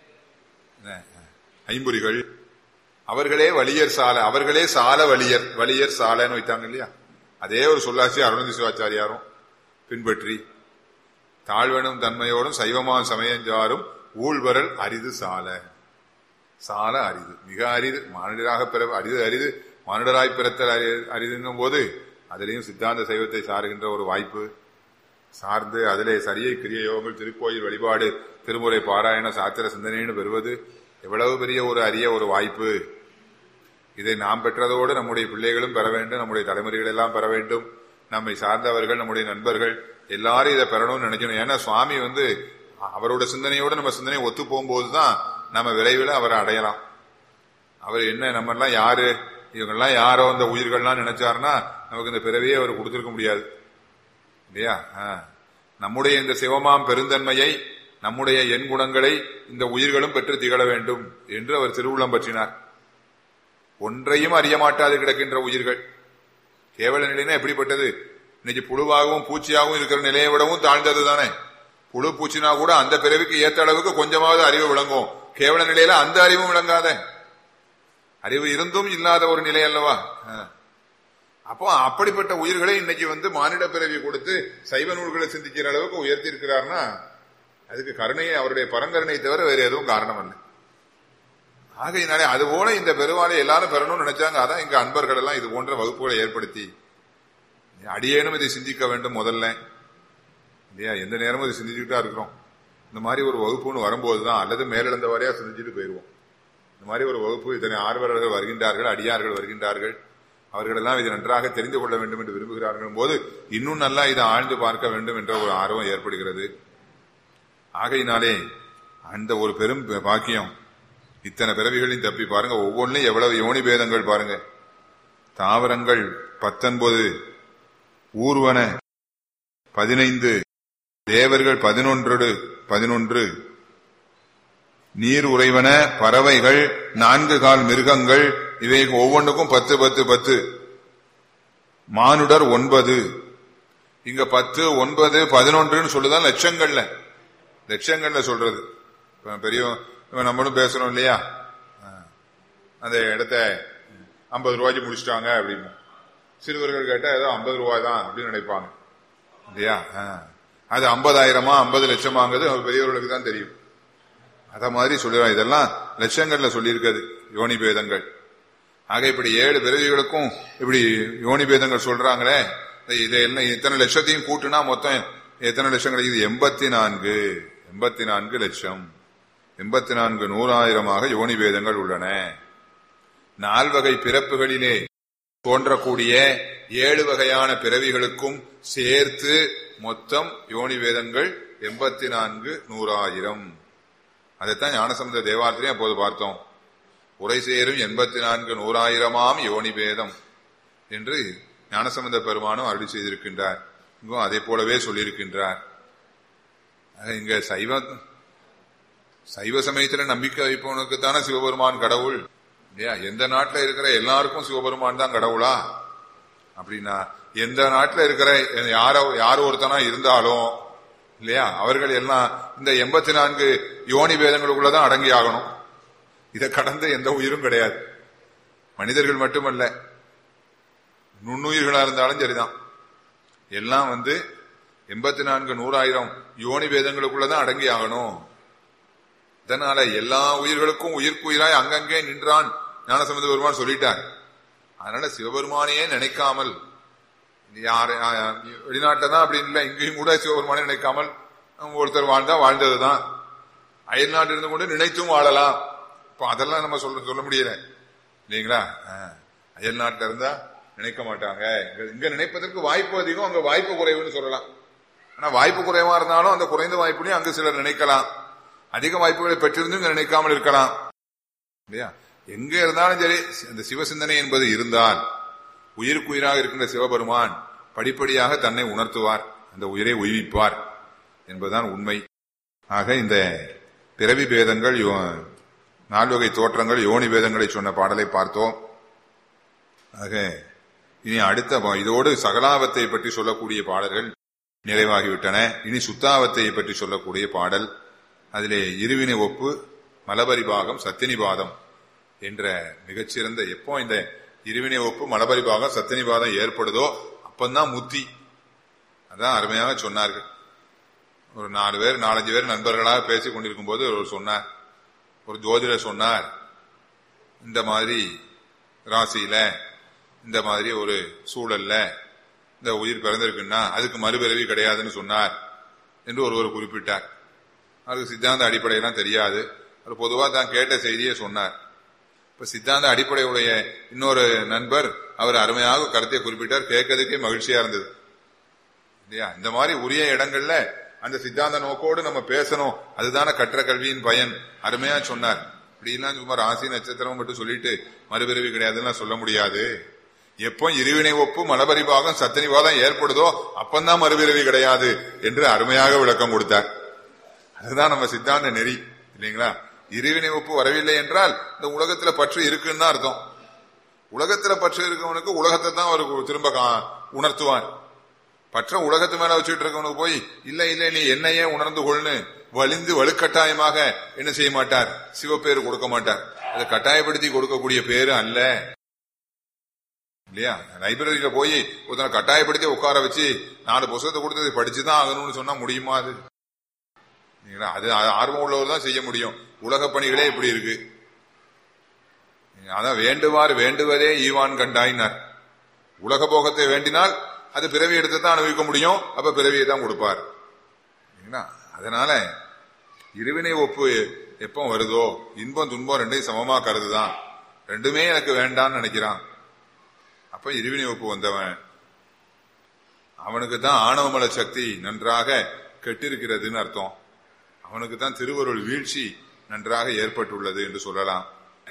ஐம்புரிகள் அவர்களே வலியர் சால அவர்களே சால வலியர் வலியர் சாலன்னு வைத்தாங்க இல்லையா அதே ஒரு சொல்லாட்சி அருணந்தி சிவாச்சாரியாரும் பின்பற்றி தாழ்வனும் தன்மையோடும் சைவமான் சமயஞ்சாரும் ஊழ்வரல் அரிது சால சால அரிது மிக அரிது மானிடராக பிற அரிது அரிது மானிடராய் பிறத்தல் அரி- அரிதுங்கும் போது அதிலையும் சித்தாந்த சைவத்தை சாருகின்ற ஒரு வாய்ப்பு சார்ந்து அதிலே சரியை கிரிய யோகங்கள் திருக்கோயில் வழிபாடு திருமுறை பாராயண சாத்திர சிந்தனைன்னு பெறுவது எவ்வளவு பெரிய ஒரு அரிய ஒரு வாய்ப்பு இதை நாம் பெற்றதோடு நம்முடைய பிள்ளைகளும் பெற வேண்டும் நம்முடைய தலைமுறைகள் எல்லாம் பெற வேண்டும் நம்மை சார்ந்தவர்கள் நம்முடைய நண்பர்கள் எல்லாரும் இதை பெறணும்னு நினைக்கணும் ஏன்னா சுவாமி வந்து அவரோட சிந்தனையோடு நம்ம சிந்தனை ஒத்து போகும்போது தான் நம்ம விரைவில் அவரை அடையலாம் அவர் என்ன நம்ம எல்லாம் யாரு இவங்கெல்லாம் யாரோ இந்த உயிர்கள்லாம் நினைச்சாருன்னா நமக்கு இந்த பிறவியே அவர் கொடுத்திருக்க முடியாது இல்லையா ஆ. நம்முடைய இந்த சிவமாம் பெருந்தன்மையை நம்முடைய எண் குணங்களை இந்த உயிர்களும் பெற்று திகழ வேண்டும் என்று அவர் திருவுள்ளம் பற்றினார் ஒன்றையும் அறிய மாட்டாது கிடக்கின்ற உயிர்கள் கேவல நிலைனா எப்படிப்பட்டது இன்னைக்கு புழுவாகவும் பூச்சியாகவும் இருக்கிற நிலையை விடவும் தாழ்ந்தது தானே புழு பூச்சினா கூட அந்த பிறவிக்கு ஏத்த அளவுக்கு கொஞ்சமாவது அறிவு விளங்கும் கேவல நிலையில அந்த அறிவும் விளங்காத அறிவு இருந்தும் இல்லாத ஒரு நிலை அல்லவா ஆ. அப்போ அப்படிப்பட்ட உயிர்களை இன்னைக்கு வந்து மானிட பிறவி கொடுத்து சைவ நூல்களை சிந்திக்கிற அளவுக்கு உயர்த்தி இருக்கிறார்னா அதுக்கு கருணையை அவருடைய பரங்கருணை தவிர வேறு எதுவும் காரணம் இல்லை ஆகையினாலே அதுபோல இந்த பெருவாளை எல்லாரும் பெறணும்னு நினைச்சாங்க அதான் இங்க அன்பர்கள் எல்லாம் இது போன்ற வகுப்புகளை ஏற்படுத்தி அடியேனும் இதை சிந்திக்க வேண்டும் முதல்ல இல்லையா எந்த நேரமும் இதை சிந்திச்சுக்கிட்டா இருக்கிறோம் இந்த மாதிரி ஒரு வகுப்புன்னு வரும்போதுதான் அல்லது மேலிழந்த வரையா சிந்திச்சுட்டு போயிடுவோம் இந்த மாதிரி ஒரு வகுப்பு இத்தனை ஆர்வலர்கள் வருகின்றார்கள் அடியார்கள் வருகின்றார்கள் அவர்களெல்லாம் இதை நன்றாக தெரிந்து கொள்ள வேண்டும் என்று விரும்புகிறார்கள் போது இன்னும் நல்லா இதை ஆழ்ந்து பார்க்க வேண்டும் என்ற ஒரு ஆர்வம் ஏற்படுகிறது ஆகையினாலே அந்த ஒரு பெரும் பாக்கியம் இத்தனை பிறவிகளையும் தப்பி பாருங்க ஒவ்வொன்றிலும் எவ்வளவு யோனி பேதங்கள் பாருங்க தாவரங்கள் பத்தொன்பது ஊர்வன பதினைந்து தேவர்கள் பதினொன்று பதினொன்று நீர் உறைவன பறவைகள் நான்கு கால் மிருகங்கள் இவை ஒவ்வொன்றுக்கும் பத்து பத்து பத்து மானுடர் ஒன்பது இங்க பத்து ஒன்பது பதினொன்றுன்னு சொல்லுதான் லட்சங்கள்ல லட்சங்கள்ல சொல்றது இப்ப பெரிய இப்ப நம்மளும் பேசுறோம் இல்லையா ஆ. அந்த இடத்த ஐம்பது ரூபாய்க்கு முடிச்சிட்டாங்க அப்படின்னு சிறுவர்கள் கேட்டா ஏதோ ஐம்பது ரூபாய் தான் அப்படின்னு நினைப்பாங்க இல்லையா ஆ. அது ஐம்பதாயிரமா ஐம்பது லட்சமாங்கிறது அவங்க பெரியவர்களுக்கு தான் தெரியும் அத மாதிரி சொல்லிடுறோம் இதெல்லாம் லட்சங்கள்ல சொல்லியிருக்கிறது யோனி பேதங்கள் ஆக இப்படி ஏழு பிறவிகளுக்கும் இப்படி யோனி பேதங்கள் சொல்றாங்களே இதெல்லாம் இத்தனை லட்சத்தையும் கூட்டுனா மொத்தம் எத்தனை லட்சம் கிடைக்குது எண்பத்தி நான்கு எண்பத்தி நான்கு லட்சம் எண்பத்தி நான்கு நூறாயிரமாக யோனி பேதங்கள் உள்ளன நால்வகை பிறப்புகளிலே தோன்றக்கூடிய ஏழு வகையான பிறவிகளுக்கும் சேர்த்து மொத்தம் யோனி வேதங்கள் எண்பத்தி நான்கு நூறாயிரம் அதைத்தான் ஞானசமுத தேவாரத்திலையும் அப்போது பார்த்தோம் உரை சேரும் எண்பத்தி நான்கு நூறாயிரமாம் யோனி பேதம் என்று ஞானசம்பந்த பெருமானும் அருளி செய்திருக்கின்றார் இங்கும் அதை போலவே சொல்லியிருக்கின்றார் ஆக இங்க சைவ சைவ சமயத்துல நம்பிக்கை வைப்பவனுக்கு தானே சிவபெருமான் கடவுள் இல்லையா எந்த நாட்டுல இருக்கிற எல்லாருக்கும் சிவபெருமான் தான் கடவுளா அப்படின்னா எந்த நாட்டுல இருக்கிற யாரோ யார் ஒருத்தனா இருந்தாலும் இல்லையா அவர்கள் எல்லாம் இந்த எண்பத்தி நான்கு யோனி பேதங்களுக்குள்ளதான் அடங்கி ஆகணும் இதை கடந்த எந்த உயிரும் கிடையாது மனிதர்கள் மட்டுமல்ல நுண்ணுயிர்களா இருந்தாலும் சரிதான் எல்லாம் வந்து எண்பத்தி நான்கு நூறாயிரம் யோனி பேதங்களுக்குள்ளதான் அடங்கி ஆகணும் இதனால எல்லா உயிர்களுக்கும் உயிர்க்குயிராய் அங்கங்கே நின்றான் ஞானசம்பந்த பெருமான் சொல்லிட்டார் அதனால சிவபெருமானையே நினைக்காமல் யார் வெளிநாட்டில் தான் அப்படி இல்லை இங்கேயும் கூட சிவபெருமானை நினைக்காமல் ஒருத்தர் வாழ்ந்தா வாழ்ந்ததுதான் அயல் நாட்டு இருந்து கொண்டு நினைத்தும் வாழலாம் இப்போ அதெல்லாம் நம்ம சொல்ல சொல்ல முடியல இல்லைங்களா அயல் நாட்டில் இருந்தா நினைக்க மாட்டாங்க இங்க நினைப்பதற்கு வாய்ப்பு அதிகம் அங்க வாய்ப்பு குறைவுன்னு சொல்லலாம் ஆனா வாய்ப்பு குறைவா இருந்தாலும் அந்த குறைந்த வாய்ப்புலையும் அங்கு சிலர் நினைக்கலாம் அதிக வாய்ப்புகளை பெற்றிருந்தும் இங்க நினைக்காமல் இருக்கலாம் இல்லையா எங்க இருந்தாலும் சரி இந்த சிவசிந்தனை என்பது இருந்தால் உயிருக்கு உயிராக இருக்கின்ற சிவபெருமான் படிப்படியாக தன்னை உணர்த்துவார் அந்த உயிரை உய்விப்பார் என்பதுதான் உண்மை ஆக இந்த பிறவி பேதங்கள் நால்வகை தோற்றங்கள் யோனி பேதங்களை சொன்ன பாடலை பார்த்தோம் ஆக இனி அடுத்த இதோடு சகலாவத்தை பற்றி சொல்லக்கூடிய பாடல்கள் நிறைவாகிவிட்டன இனி சுத்தாவத்தை பற்றி சொல்லக்கூடிய பாடல் அதிலே இருவினை ஒப்பு மலபரிபாகம் சத்தினிபாதம் என்ற மிகச்சிறந்த எப்போ இந்த இருவினை ஒப்பு மலபரிபாகம் சத்தினிபாதம் ஏற்படுதோ அப்பந்தான் முத்தி அதான் அருமையாக சொன்னார்கள் ஒரு நாலு பேர் நாலஞ்சு பேர் நண்பர்களாக பேசிக் கொண்டிருக்கும் போது ஒரு சொன்னார் ஒரு ஜோதிடர் சொன்னார் இந்த மாதிரி ராசியில இந்த மாதிரி ஒரு சூழல்ல இந்த உயிர் பிறந்திருக்குன்னா அதுக்கு மறுபிறவி கிடையாதுன்னு சொன்னார் என்று ஒருவர் குறிப்பிட்டார் அதுக்கு சித்தாந்த அடிப்படையெல்லாம் தெரியாது அவர் பொதுவாக தான் கேட்ட செய்தியை சொன்னார் இப்ப சித்தாந்த அடிப்படையுடைய இன்னொரு நண்பர் அவர் அருமையாக கருத்தை குறிப்பிட்டார் கேட்கறதுக்கே மகிழ்ச்சியா இருந்தது இல்லையா இந்த மாதிரி உரிய இடங்கள்ல அந்த சித்தாந்த நோக்கோடு நம்ம பேசணும் அதுதானே கற்ற கல்வியின் பயன் அருமையா சொன்னார் இப்படிலாம் சும்மா ராசி நட்சத்திரம் மட்டும் சொல்லிட்டு மறுபிறவி கிடையாதுன்னு சொல்ல முடியாது எப்போ இருவினை ஒப்பு மலபரிபாகம் சத்தனிவாதம் ஏற்படுதோ அப்பந்தான் மறுபிறவி கிடையாது என்று அருமையாக விளக்கம் கொடுத்தார் அதுதான் நம்ம சித்தாந்த நெறி இல்லைங்களா இருவினை ஒப்பு வரவில்லை என்றால் இந்த உலகத்துல பற்று இருக்குன்னு தான் அர்த்தம் உலகத்துல பற்று இருக்கவனுக்கு உலகத்தை தான் அவர் திரும்ப உணர்த்துவார் பற்ற உலகத்து மேல வச்சுட்டு இருக்கவனுக்கு போய் இல்ல இல்ல நீ என்னையே உணர்ந்து கொள்னு வலிந்து வலுக்கட்டாயமாக என்ன செய்ய மாட்டார் சிவப்பேரு கொடுக்க மாட்டார் அதை கட்டாயப்படுத்தி கொடுக்கக்கூடிய பேரு அல்ல இல்லையா லைப்ரரியில போய் ஒருத்தனை கட்டாயப்படுத்தி உட்கார வச்சு நாலு புத்தகத்தை கொடுத்து படிச்சுதான் ஆகணும்னு சொன்னா முடியுமா அது அது ஆர்வம் உள்ளவர் தான் செய்ய முடியும் உலக பணிகளே இப்படி இருக்கு அதான் வேண்டுவார் வேண்டுவதே ஈவான் கண்டாயினார் உலக போகத்தை வேண்டினால் அது பிறவி எடுத்து தான் அனுபவிக்க முடியும் அப்ப பிறவியை தான் கொடுப்பார் அதனால இருவினை ஒப்பு எப்போ வருதோ இன்பம் துன்பம் ரெண்டையும் சமமா கருதுதான் ரெண்டுமே எனக்கு வேண்டான்னு நினைக்கிறான் அப்ப இருவினை ஒப்பு வந்தவன் அவனுக்கு தான் ஆணவமல சக்தி நன்றாக கெட்டிருக்கிறதுன்னு அர்த்தம் அவனுக்கு தான் திருவருள் வீழ்ச்சி நன்றாக ஏற்பட்டுள்ளது என்று சொல்லலாம்